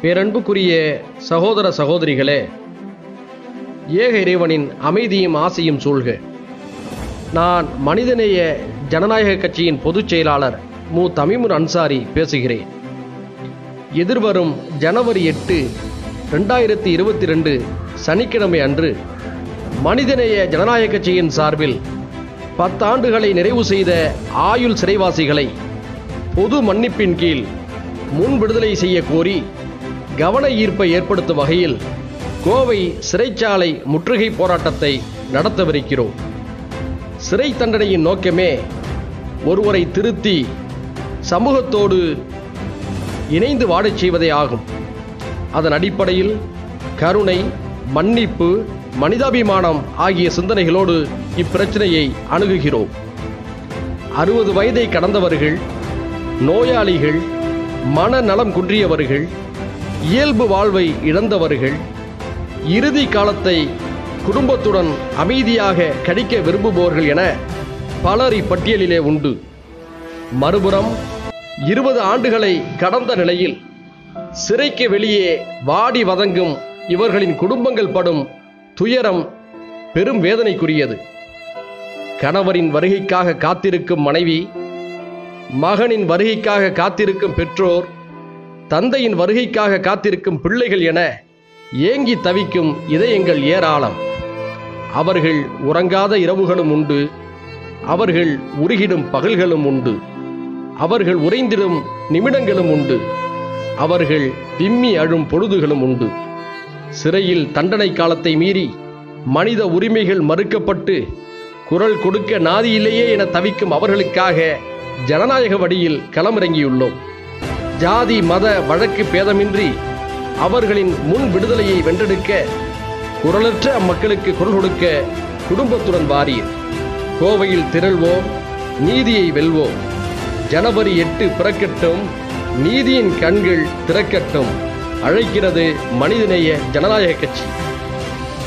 பேரன்புக்குரிய சகோதர சகோதரிகளே ஏக இறைவனின் அமைதியும் ஆசையும் சூழ்க நான் மனிதநேய ஜனநாயக கட்சியின் பொதுச் செயலாளர் மு தமிமுன் அன்சாரி பேசுகிறேன் எதிர்வரும் ஜனவரி எட்டு ரெண்டாயிரத்தி இருபத்தி ரெண்டு சனிக்கிழமை அன்று மனிதநேய ஜனநாயக கட்சியின் சார்பில் பத்தாண்டுகளை நிறைவு செய்த ஆயுள் சிறைவாசிகளை பொது மன்னிப்பின் கீழ் முன் விடுதலை செய்ய கோரி கவன ஈர்ப்பை ஏற்படுத்தும் வகையில் கோவை சிறைச்சாலை முற்றுகை போராட்டத்தை நடத்தவிருக்கிறோம் சிறை தண்டனையின் நோக்கமே ஒருவரை திருத்தி சமூகத்தோடு இணைந்து வாழச் செய்வதே ஆகும் அதன் அடிப்படையில் கருணை மன்னிப்பு மனிதாபிமானம் ஆகிய சிந்தனைகளோடு இப்பிரச்சனையை அணுகுகிறோம் அறுபது வயதை கடந்தவர்கள் நோயாளிகள் மனநலம் குன்றியவர்கள் இயல்பு வாழ்வை இழந்தவர்கள் இறுதி காலத்தை குடும்பத்துடன் அமைதியாக கழிக்க விரும்புபவர்கள் என பலர் இப்பட்டியலிலே உண்டு மறுபுறம் இருபது ஆண்டுகளை கடந்த நிலையில் சிறைக்கு வெளியே வாடி வதங்கும் இவர்களின் குடும்பங்கள் படும் துயரம் பெரும் வேதனைக்குரியது கணவரின் வருகைக்காக காத்திருக்கும் மனைவி மகனின் வருகைக்காக காத்திருக்கும் பெற்றோர் தந்தையின் வருகைக்காக காத்திருக்கும் பிள்ளைகள் என ஏங்கி தவிக்கும் இதயங்கள் ஏராளம் அவர்கள் உறங்காத இரவுகளும் உண்டு அவர்கள் உருகிடும் பகல்களும் உண்டு அவர்கள் உறைந்திடும் நிமிடங்களும் உண்டு அவர்கள் விம்மி அழும் பொழுதுகளும் உண்டு சிறையில் தண்டனை காலத்தை மீறி மனித உரிமைகள் மறுக்கப்பட்டு குரல் கொடுக்க நாதியில்லையே என தவிக்கும் அவர்களுக்காக ஜனநாயக வழியில் களமிறங்கியுள்ளோம் ஜாதி மத வழக்கு பேதமின்றி அவர்களின் முன் விடுதலையை வென்றெடுக்க குரலற்ற அம்மக்களுக்கு குரல் கொடுக்க குடும்பத்துடன் வாரீர் கோவையில் திரள்வோம் நீதியை வெல்வோம் ஜனவரி எட்டு பிறக்கட்டும் நீதியின் கண்கள் திறக்கட்டும் அழைக்கிறது மனிதநேய ஜனநாயக கட்சி